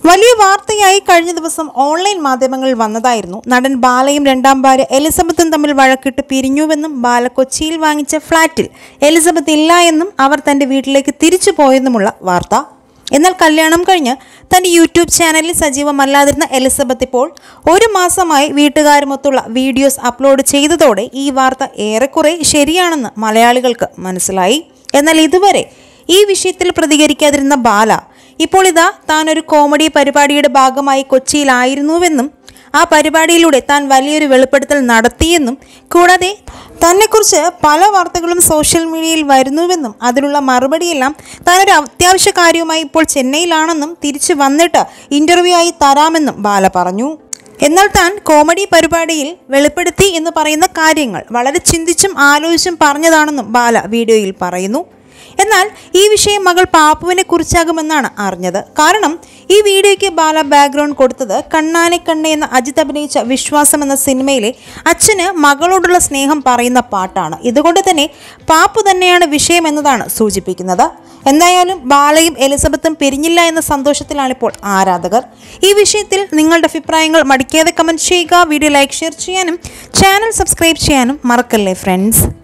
വലിയ വാർത്തയായി കഴിഞ്ഞ ദിവസം ഓൺലൈൻ മാധ്യമങ്ങളിൽ വന്നതായിരുന്നു നടൻ ബാലയും രണ്ടാം ഭാര്യ എലിസബത്തും തമ്മിൽ വഴക്കിട്ട് പിരിഞ്ഞുവെന്നും ബാല കൊച്ചിയിൽ വാങ്ങിച്ച ഫ്ളാറ്റിൽ എലിസബത്ത് ഇല്ല എന്നും അവർ തന്റെ വീട്ടിലേക്ക് തിരിച്ചു പോയെന്നുമുള്ള വാർത്ത എന്നാൽ കല്യാണം കഴിഞ്ഞ് തന്റെ യൂട്യൂബ് ചാനലിൽ സജീവമല്ലാതിരുന്ന എലിസബത്ത് ഇപ്പോൾ ഒരു മാസമായി വീട്ടുകാരുമൊത്തുള്ള വീഡിയോസ് അപ്ലോഡ് ചെയ്തതോടെ ഈ വാർത്ത ഏറെക്കുറെ ശരിയാണെന്ന് മലയാളികൾക്ക് മനസ്സിലായി എന്നാൽ ഇതുവരെ ഈ വിഷയത്തിൽ പ്രതികരിക്കാതിരുന്ന ബാല ഇപ്പോൾ ഇതാ താൻ ഒരു കോമഡി പരിപാടിയുടെ ഭാഗമായി കൊച്ചിയിലായിരുന്നുവെന്നും ആ പരിപാടിയിലൂടെ താൻ വലിയൊരു വെളിപ്പെടുത്തൽ നടത്തിയെന്നും കൂടാതെ തന്നെക്കുറിച്ച് പല വാർത്തകളും സോഷ്യൽ മീഡിയയിൽ വരുന്നുവെന്നും അതിനുള്ള മറുപടിയെല്ലാം താനൊരു അത്യാവശ്യ കാര്യവുമായി ഇപ്പോൾ ചെന്നൈയിലാണെന്നും തിരിച്ചു വന്നിട്ട് ഇൻ്റർവ്യൂ ആയി തരാമെന്നും ബാല പറഞ്ഞു എന്നാൽ താൻ കോമഡി പരിപാടിയിൽ വെളിപ്പെടുത്തി എന്ന് പറയുന്ന കാര്യങ്ങൾ വളരെ ചിന്തിച്ചും ആലോചിച്ചും പറഞ്ഞതാണെന്നും ബാല വീഡിയോയിൽ പറയുന്നു എന്നാൽ ഈ വിഷയം മകൾ പാപ്പുവിനെ കുറിച്ചാകുമെന്നാണ് അറിഞ്ഞത് കാരണം ഈ വീഡിയോയ്ക്ക് ബാല ബാക്ക്ഗ്രൗണ്ട് കൊടുത്തത് കണ്ണാനെ കണ്ണ എന്ന അജിത് അഭിനയിച്ച വിശ്വാസം എന്ന സിനിമയിലെ അച്ഛന് മകളോടുള്ള സ്നേഹം പറയുന്ന പാട്ടാണ് ഇതുകൊണ്ട് തന്നെ പാപ്പു തന്നെയാണ് വിഷയം എന്നതാണ് സൂചിപ്പിക്കുന്നത് എന്തായാലും ബാലയും എലിസബത്തും പിരിഞ്ഞില്ല എന്ന സന്തോഷത്തിലാണിപ്പോൾ ആരാധകർ ഈ വിഷയത്തിൽ നിങ്ങളുടെ അഭിപ്രായങ്ങൾ മടിക്കാതെ കമൻറ്റ് ചെയ്യുക വീഡിയോ ലൈക്ക് ഷെയർ ചെയ്യാനും ചാനൽ സബ്സ്ക്രൈബ് ചെയ്യാനും മറക്കല്ലേ ഫ്രണ്ട്സ്